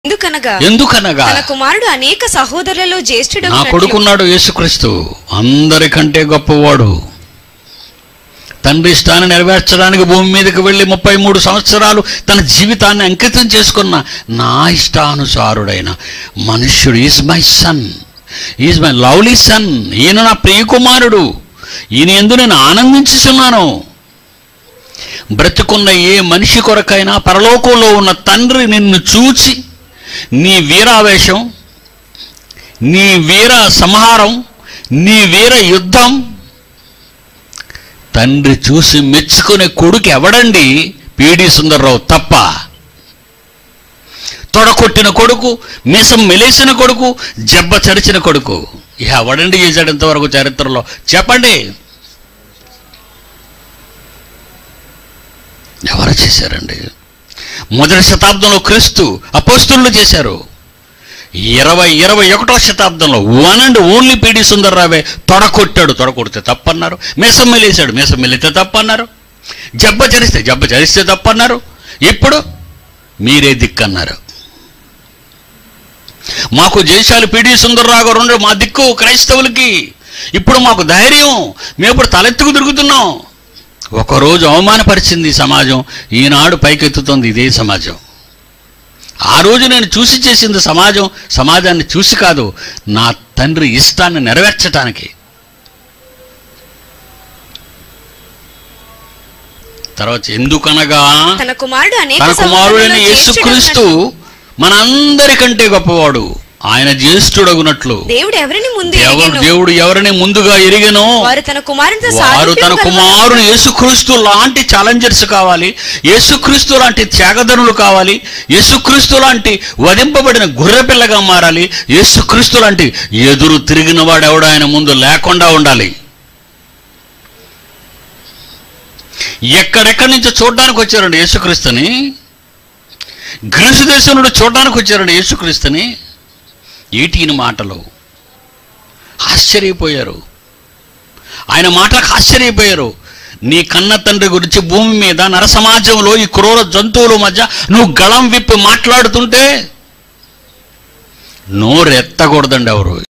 ఎందుకనగా ఎందుకనగా తన కుమారుడు అనేక సహోదరులలో జ్యేష్ఠుడు నా కొడుకున్నాడు యేసుక్రీస్తు అందరికంటే గొప్పవాడు తండ్రి ఇష్టాన్ని నెరవేర్చడానికి భూమి మీదకి వెళ్ళి ముప్పై మూడు సంవత్సరాలు తన జీవితాన్ని అంకితం చేసుకున్న నా ఇష్టానుసారుడైన మనుష్యుడు is my son is my lovely son ఈయన నా ప్రియకుమారుడు ఈయన ఎందు నేను ఆనందించుచున్నాను బ్రతుకున్న ఏ మనిషి కొరకైనా పరలోకంలో ఉన్న తండ్రి నిన్ను చూచి నీ వీరావేశం నీ వీర సంహారం నీ వీర యుద్ధం తండ్రి చూసి మెచ్చుకునే కొడుకు ఎవడండి పీడి సుందర్రావు తప్ప తొడకొట్టిన కొడుకు మీసం మెలేసిన కొడుకు జబ్బ చరిచిన కొడుకు ఎవడండి చేశాడు ఇంతవరకు చరిత్రలో చెప్పండి ఎవరు చేశారండి మొదటి శతాబ్దంలో క్రీస్తు అపోస్తులు చేశారు ఇరవై ఇరవై ఒకటో శతాబ్దంలో వన్ అండ్ ఓన్లీ పీడి సుందర్రావే తొడకొట్టాడు తొడకొడితే తప్పన్నారు మీసం మెలేశాడు మీసం మెలితే తప్పన్నారు జబ్బ చరిస్తే జబ్బ చరిస్తే తప్పన్నారు ఇప్పుడు మీరే దిక్కన్నారు మాకు జయశాలి పీడి సుందర్రావు గారు ఉండే మా దిక్కు క్రైస్తవులకి ఇప్పుడు మాకు ధైర్యం మేము ఇప్పుడు తలెత్తుకు తిరుగుతున్నాం ఒకరోజు అవమానపరిచింది ఈ సమాజం ఈనాడు పైకెత్తుతోంది ఇదే సమాజం ఆ రోజు నేను చూసి చేసింది సమాజం సమాజాన్ని చూసి కాదు నా తండ్రి ఇష్టాన్ని నెరవేర్చటానికి తర్వాత ఎందుకనగా తన కుమారుడు అనేక తన కుమారుడైన సహోదరులలో యేసుక్రీస్తు మనందరికంటే గొప్పవాడు ఆయన జ్యేష్ఠుడగునట్లు దేవుడు ఎవరిని ముందు ఎవరు ఎరిగెనో, దేవుడు ఎవరిని ముందుగా ఎరిగనో వారు తన కుమారునితో వారు తన సారూప్యము కలవారు. కుమారుడు యేసుక్రీస్తు లాంటి ఛాలెంజర్స్ కావాలి యేసుక్రీస్తు లాంటి త్యాగధనులు కావాలి యేసుక్రీస్తు లాంటి వధింపబడిన గొర్రెపిల్లగా మారాలి యేసుక్రీస్తు లాంటి ఎదురు తిరిగిన వాడు ఎవడు ఆయన ముందు లేకుండా ఉండాలి ఎక్కడెక్కడి నుంచి చూడడానికి వచ్చారండి యేసుక్రీస్తుని గ్రీసు దేశం నుండి చూడడానికి వచ్చారండి యేసుక్రీస్తుని ఈటీని మాటలు ఆశ్చర్యపోయారు ఆయన మాటలకు ఆశ్చర్యపోయారు నీ కన్న తండ్రి గురించి భూమి మీద నరసమాజంలో ఈ క్రూర జంతువుల మధ్య నువ్వు గళం విప్పి మాట్లాడుతుంటే నోరెత్తకూడదండి ఎవరు